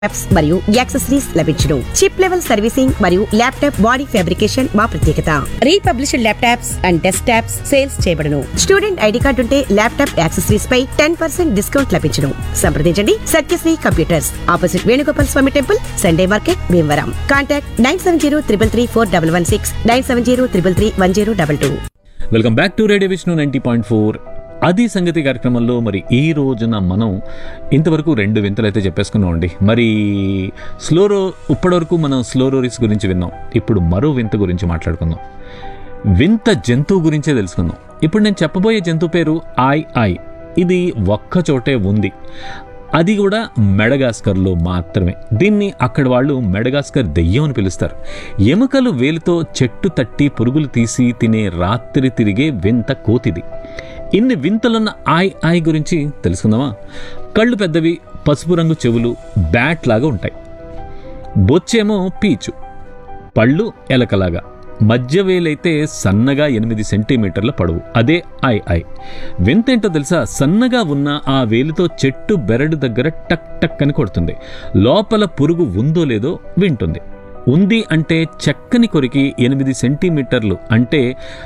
apps మరియు accessories లభించును chip level servicing మరియు ల్యాప్టాప్ బాడీ ఫ్యాబ్రికేషన్ మా ప్రత్యేకత republished laptops and desktops sales చేయబడును స్టూడెంట్ ఐడి కార్డు ఉంటే ల్యాప్టాప్ యాక్సెసరీస్ పై టెన్ పర్సెంట్ డిస్కౌంట్ లభించును సంప్రదించండి Satyasri computers opposite Venugopal Swamy temple Sunday market Bhimavaram contact nine seven zero triple three four double one six nine seven zero triple three one zero double two welcome back to radio Vishnu ninety point four అది సంగతి కార్యక్రమంలో మరి ఈ రోజున మనం ఇంతవరకు రెండు వింతలు అయితే చెప్పేసుకున్నాం అండి మరి స్లోరో ఇప్పటివరకు మనం స్లోరోరిస్ గురించి విన్నాం ఇప్పుడు మరో వింత గురించి మాట్లాడుకుందాం వింత జంతువు గురించే తెలుసుకుందాం ఇప్పుడు నేను చెప్పబోయే జంతువు పేరు ఐ ఐ ఇది ఒక్క చోటే ఉంది అది కూడా మెడగాస్కర్లో మాత్రమే దీన్ని అక్కడ వాళ్ళు మెడగాస్కర్ దెయ్యం అని పిలుస్తారు ఎముకలు వేలుతో చెట్టు తట్టి పురుగులు తీసి తినే రాత్రి తిరిగే వింత కోతిది ఇన్ని వింతలున్న ఆయ్ ఆయ్ గురించి తెలుసుకుందామా కళ్ళు పెద్దవి పసుపు రంగు చెవులు బ్యాట్ లాగా ఉంటాయి బొచ్చేమో పీచు పళ్ళు ఎలకలాగా మధ్య వేలైతే సన్నగా ఎనిమిది సెంటీమీటర్ల పొడవు అదే ఐ ఐ వింతేంటో తెలుసా సన్నగా ఉన్న ఆ వేలుతో చెట్టు బెరడు దగ్గర టక్ టక్ అని కొడుతుంది లోపల పురుగు ఉందో లేదో వింటుంది ఉంది అంటే చెక్కని కొరికి ఎనిమిది సెంటీమీటర్లు అంటే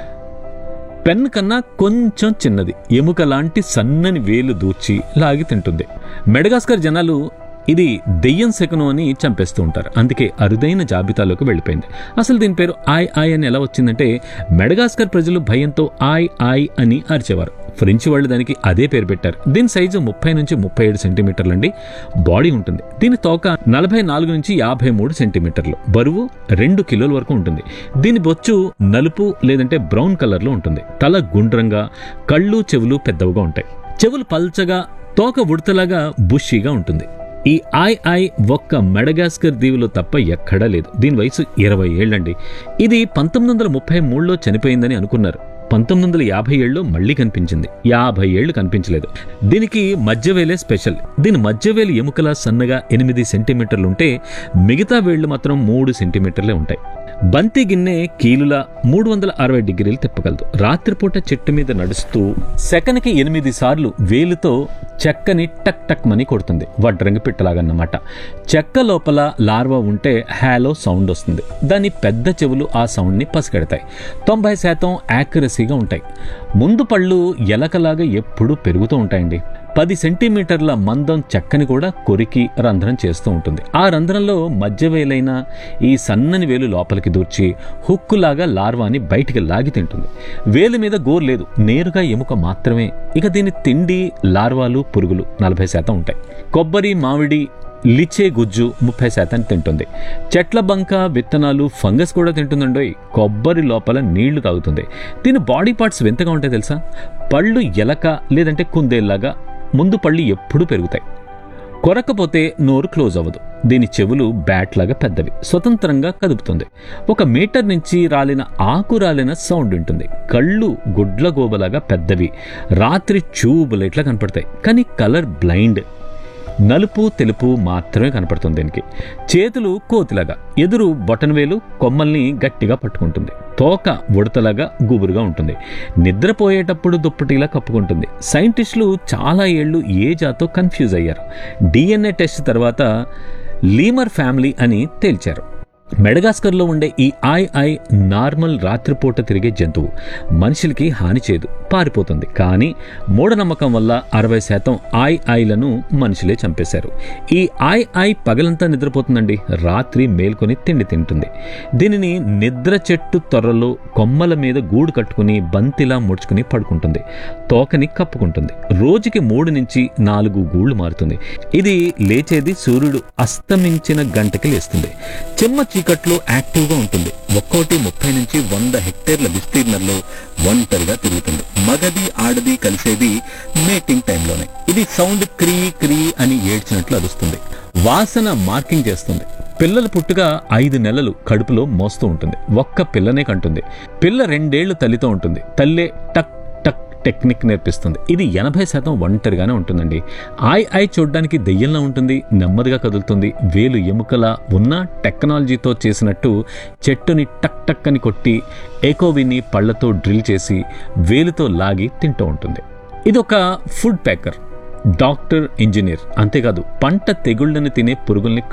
పెన్ కన్నా కొంచెం చిన్నది ఎముక లాంటి సన్నని వేలు దూర్చి లాగి తింటుంది మెడగాస్కర్ జనాలు ఇది దెయ్యం శకునం అని చంపేస్తూ ఉంటారు అందుకే అరుదైన జాబితాలోకి వెళ్ళిపోయింది అసలు దీని పేరు ఆయ్ ఆయ్ అని ఎలా వచ్చిందంటే మెడగాస్కర్ ప్రజలు భయంతో ఆయ్ ఆయ్ అని అరిచేవారు ఫ్రెంచ్ వాళ్ళు దానికి అదే పేరు పెట్టారు దీని సైజు ముప్పై నుంచి ముప్పై ఏడు సెంటీమీటర్లు అండి బాడీ ఉంటుంది దీని తోక నలభై నాలుగు నుంచి యాభై మూడు సెంటీమీటర్లు బరువు రెండు కిలోల వరకు ఉంటుంది దీని బొచ్చు నలుపు లేదంటే బ్రౌన్ కలర్లో ఉంటుంది తల గుండ్రంగా కళ్ళు చెవులు పెద్దవిగా ఉంటాయి చెవులు పల్చగా తోక ఉడతలాగా బుషీగా ఉంటుంది ఈ ఐ ఐ ఒక్క మెడగాస్కర్ దీవిలో తప్ప ఎక్కడా లేదు దీని వయసు ఇరవై ఏళ్ళండి ఇది పంతొమ్మిది వందల ముప్పై మూడులో చనిపోయిందని అనుకున్నారు పంతొమ్మిది వందల యాభై ఏళ్ళు మళ్ళీ కనిపించింది యాభై ఏళ్ళు కనిపించలేదు దీనికి మధ్యవేలే స్పెషల్ దీని మధ్యవేలు ఎముకల సన్నగా ఎనిమిది సెంటీమీటర్లు ఉంటే మిగతా వేళ్లు మాత్రం మూడు సెంటీమీటర్లే ఉంటాయి బంతి గిన్నె కీలులా మూడు వందల అరవై డిగ్రీలు తిప్పగలదు రాత్రిపూట చెట్టు మీద నడుస్తూ సెకనికి ఎనిమిది సార్లు వేలుతో చెక్కని టక్ టక్ మని కొడుతుంది వడ్రంగి పిట్టలాగన్నమాట చెక్క లోపల లార్వా ఉంటే హ్యాలో సౌండ్ వస్తుంది దాని పెద్ద చెవులు ఆ సౌండ్ని పసిగడతాయి తొంభై శాతం యాక్యురసీగా ఉంటాయి ముందు పళ్ళు ఎలకలాగా ఎప్పుడూ పెరుగుతూ ఉంటాయండి పది సెంటీమీటర్ల మందం చెక్కని కూడా కొరికి రంధ్రం చేస్తూ ఉంటుంది ఆ రంధ్రంలో మధ్య వేలైన ఈ సన్నని వేలు లోపలికి దూర్చి హుక్కులాగా లార్వాని బయటికి లాగి తింటుంది వేలు మీద గోరు లేదు నేరుగా ఎముక మాత్రమే ఇక దీని తిండి లార్వాలు పురుగులు నలభై శాతం ఉంటాయి కొబ్బరి మామిడి లిచే గుజ్జు ముప్పై శాతం తింటుంది చెట్ల బంక విత్తనాలు ఫంగస్ కూడా తింటుందండోయ్ కొబ్బరి లోపల నీళ్లు తాగుతుంది దీని బాడీ పార్ట్స్ వింతగా ఉంటాయి తెలుసా పళ్ళు ఎలక లేదంటే కుందేల్లాగా ముందు పళ్ళు ఎప్పుడూ పెరుగుతాయి కొరకపోతే నోరు క్లోజ్ అవ్వదు దీని చెవులు బ్యాట్ లాగా పెద్దవి స్వతంత్రంగా కదుపుతుంది ఒక మీటర్ నుంచి రాలిన ఆకు రాలిన సౌండ్ ఉంటుంది కళ్ళు గుడ్ల గోబలాగా పెద్దవి రాత్రి ట్యూబ్ లైట్లా కనపడతాయి కానీ కలర్ బ్లైండ్ నలుపు తెలుపు మాత్రమే కనపడుతుంది దీనికి చేతులు కోతిలాగా ఎదురు బొటనవేలు కొమ్మల్ని గట్టిగా పట్టుకుంటుంది తోక ఉడతలాగా గుబురుగా ఉంటుంది నిద్రపోయేటప్పుడు దుప్పటిలా కప్పుకుంటుంది సైంటిస్టులు చాలా ఏళ్ళు ఏ జాతో కన్ఫ్యూజ్ అయ్యారు డిఎన్ఏ టెస్ట్ తర్వాత లీమర్ ఫ్యామిలీ అని తేల్చారు మెడగాస్కర్లో ఉండే ఈ ఐ ఐ నార్మల్ రాత్రిపూట తిరిగే జంతువు మనుషులకి హాని చేయదు పారిపోతుంది కానీ మూఢనమ్మకం వల్ల అరవై శాతం ఐ ఐలను మనుషులే చంపేశారు ఈ ఐ ఐ పగలంతా నిద్రపోతుందండి రాత్రి మేల్కొని తిండి తింటుంది దీనిని నిద్ర చెట్టు తొర్రలో కొమ్మల మీద గూడు కట్టుకుని బంతిలా ముడుచుకుని పడుకుంటుంది తోకని కప్పుకుంటుంది రోజుకి మూడు నుంచి నాలుగు గూళ్ళు మారుతుంది ఇది లేచేది సూర్యుడు అస్తమించిన గంటకి లేస్తుంది చెమ్మ చీకట్లో యాక్టివ్గా ఉంటుంది ఒక్కోటి ముప్పై నుంచి వంద హెక్టేర్ల విస్తీర్ణంలో ఒంటరిగా తిరుగుతుంది మగది ఆడది కలిసేది మేటింగ్ టైంలోనే ఇది సౌండ్ క్రీ క్రీ అని ఏడ్చినట్లు అరుస్తుంది వాసన మార్కింగ్ చేస్తుంది పిల్లలు పుట్టుగా ఐదు నెలలు కడుపులో మోస్తూ ఉంటుంది ఒక్క పిల్లనే కంటుంది పిల్ల రెండేళ్లు తల్లితో ఉంటుంది తల్లే టక్ టక్ టెక్నిక్ నేర్పిస్తుంది ఇది ఎనభై శాతం ఒంటరిగానే ఉంటుందండి ఐ ఐ చూడడానికి దెయ్యంలా ఉంటుంది నెమ్మదిగా కదులుతుంది వేలు ఎముకలా ఉన్న టెక్నాలజీతో చేసినట్టు చెట్టుని టక్ టక్ అని కొట్టి ఏకోవిని పళ్ళతో డ్రిల్ చేసి వేలుతో లాగి తింటూ ఉంటుంది ఇది ఒక ఫుడ్ ప్యాకర్ డాక్టర్ ఇంజనీర్ అంతేకాదు పంట తెగుళ్లను తినే పురుగుల్ని